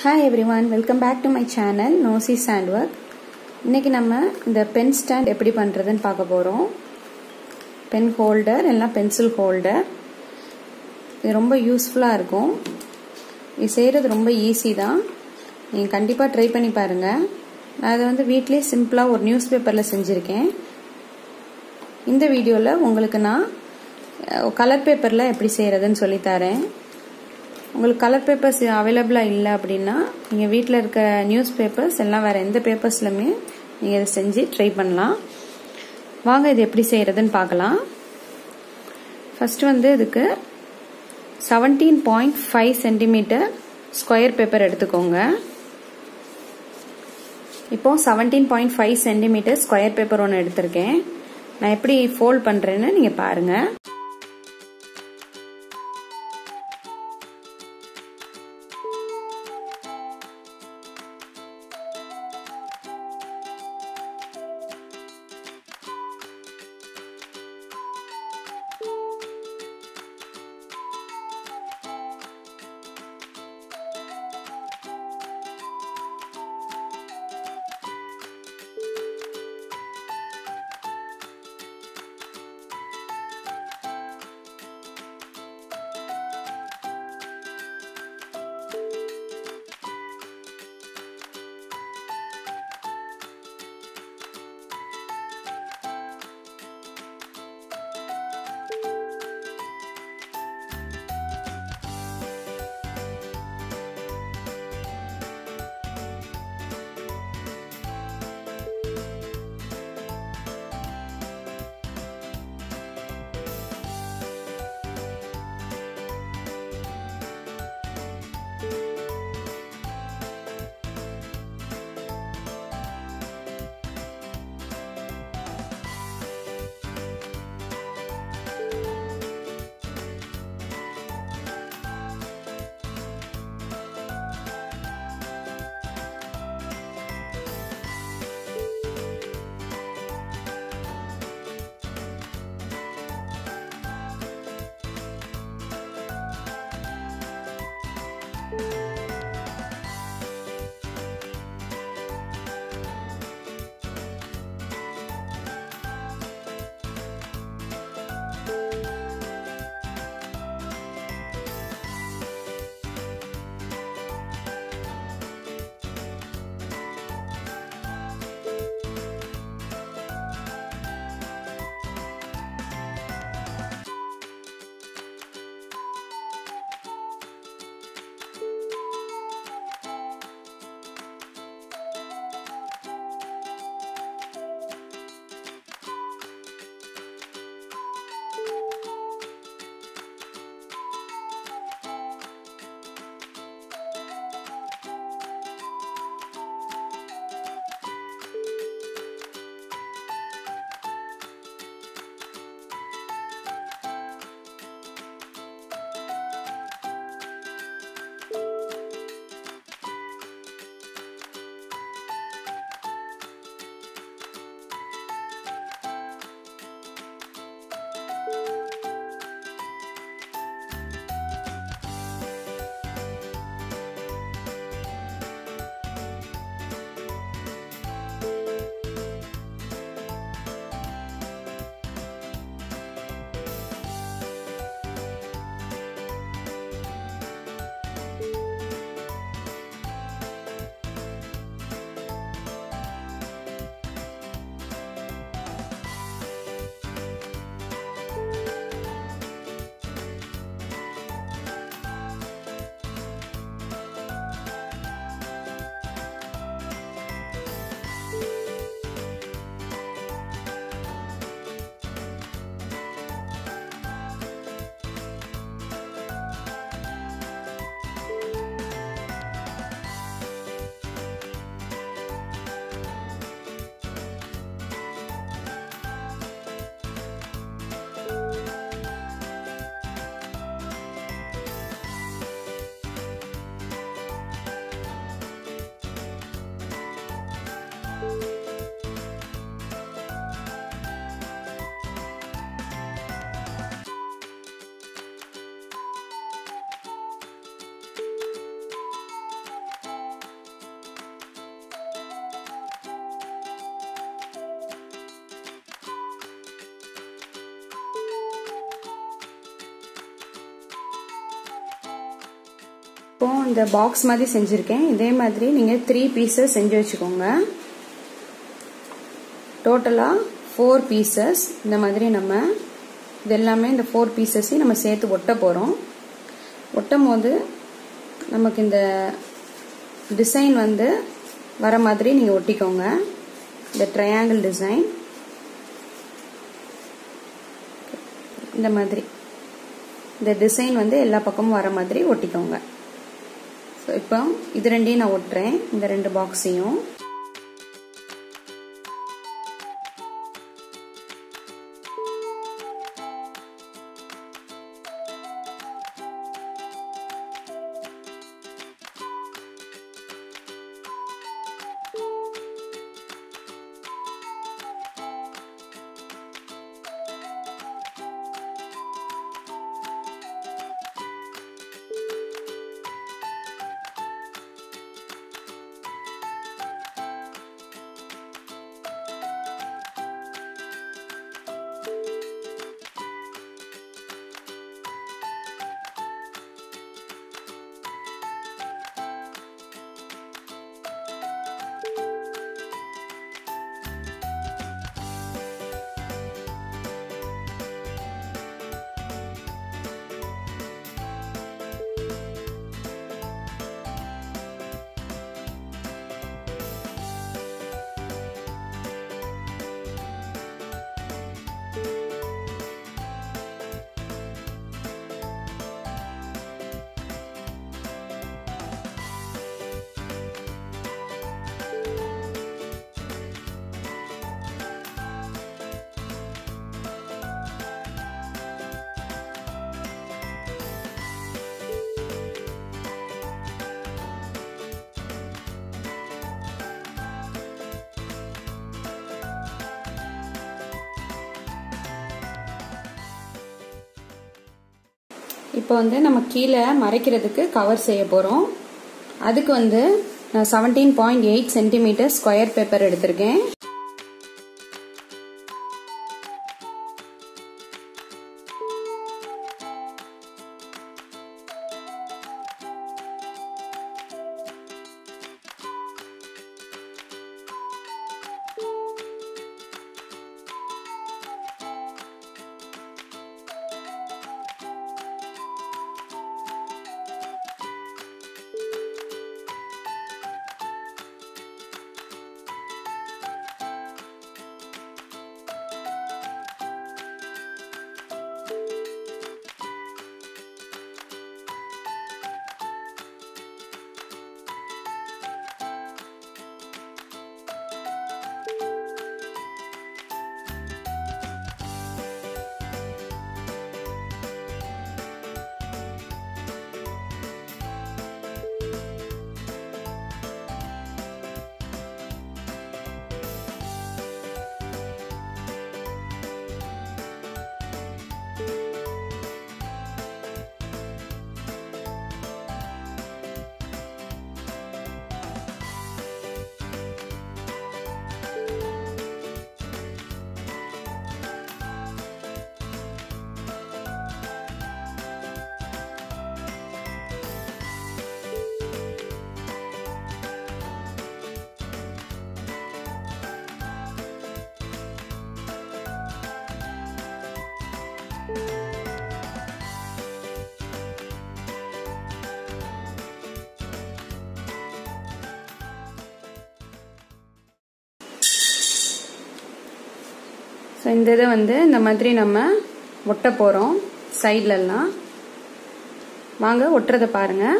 hi everyone welcome back to my channel nosy sand work இன்றைக்கி நம்ம இந்த pen stand எப்படி பண்ணுறதுன்னு பார்க்க போகிறோம் பென் ஹோல்டர் எல்லாம் பென்சில் ஹோல்டர் இது ரொம்ப யூஸ்ஃபுல்லாக இருக்கும் இது செய்கிறது ரொம்ப ஈஸி தான் நீங்கள் கண்டிப்பாக ட்ரை பண்ணி பாருங்கள் நான் அதை வந்து வீட்லேயே சிம்பிளாக ஒரு நியூஸ் பேப்பரில் செஞ்சுருக்கேன் இந்த வீடியோவில் உங்களுக்கு நான் கலர் பேப்பரில் எப்படி செய்கிறதுன்னு சொல்லித்தரேன் உங்களுக்கு கலர் பேப்பர்ஸ் அவைலபிளாக இல்லை அப்படின்னா நீங்கள் வீட்டில் இருக்க நியூஸ் பேப்பர்ஸ் எல்லாம் வேறு எந்த பேப்பர்ஸ்லையுமே நீங்கள் இதை செஞ்சு ட்ரை பண்ணலாம் வாங்க இது எப்படி செய்கிறதுன்னு பார்க்கலாம் ஃபஸ்ட்டு வந்து இதுக்கு seventeen point five centimetre square paper எடுத்துக்கோங்க இப்போ seventeen point five centimetre square paper ஒன்று எடுத்திருக்கேன் நான் எப்படி ஃபோல்ட் பண்ணுறேன்னு நீங்கள் பாருங்கள் இப்போ இந்த பாக்ஸ் மாதிரி செஞ்சுருக்கேன் இதே மாதிரி நீங்கள் த்ரீ பீசஸ் செஞ்சு வச்சுக்கோங்க டோட்டலாக ஃபோர் பீசஸ் இந்த மாதிரி நம்ம இது எல்லாமே இந்த ஃபோர் பீசஸையும் நம்ம சேர்த்து ஒட்ட போகிறோம் ஒட்டும் போது நமக்கு இந்த டிசைன் வந்து வர மாதிரி நீங்கள் ஒட்டிக்கோங்க இந்த ட்ரையாங்கிள் டிசைன் இந்த மாதிரி இந்த டிசைன் வந்து எல்லா பக்கமும் வர மாதிரி ஒட்டிக்கோங்க ஸோ இப்போ இது ரெண்டையும் நான் ஒட்டுறேன் இந்த ரெண்டு பாக்ஸையும் இப்போ வந்து நம்ம கீழே மறைக்கிறதுக்கு கவர் செய்ய போகிறோம் அதுக்கு வந்து நான் seventeen point eight centimetre square paper எடுத்திருக்கேன் ஸோ இந்த இதை வந்து இந்த மாதிரி நம்ம ஒட்ட போகிறோம் சைட்லலாம் வாங்க ஒட்டுறதை பாருங்கள்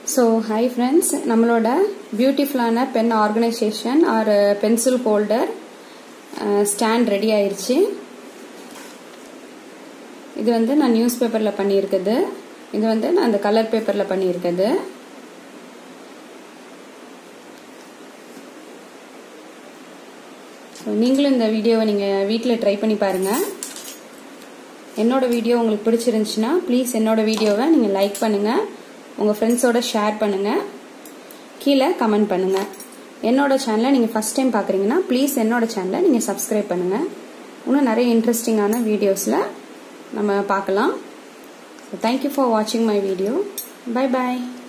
ஸோ ஹாய் ஃப்ரெண்ட்ஸ் நம்மளோட பியூட்டிஃபுல்லான pen organisation or pencil holder stand ready ஆயிடுச்சு இது வந்து நான் நியூஸ் பேப்பரில் பண்ணியிருக்குது இது வந்து நான் அந்த கலர் பேப்பரில் பண்ணியிருக்குது ஸோ நீங்களும் இந்த வீடியோவை நீங்கள் வீட்டில் ட்ரை பண்ணி பாருங்கள் என்னோட வீடியோ உங்களுக்கு பிடிச்சிருந்துச்சுன்னா ப்ளீஸ் என்னோட வீடியோவை நீங்கள் லைக் பண்ணுங்கள் உங்கள் ஃப்ரெண்ட்ஸோட ஷேர் பண்ணுங்கள் கீழே கமெண்ட் பண்ணுங்கள் என்னோட சேனலை நீங்கள் ஃபஸ்ட் டைம் பார்க்குறீங்கன்னா ப்ளீஸ் என்னோட சேனலை நீங்கள் சப்ஸ்கிரைப் பண்ணுங்கள் இன்னும் நிறைய இன்ட்ரெஸ்டிங்கான வீடியோஸில் நம்ம பார்க்கலாம் ஸோ தேங்க்யூ ஃபார் வாட்சிங் மை வீடியோ பை பாய்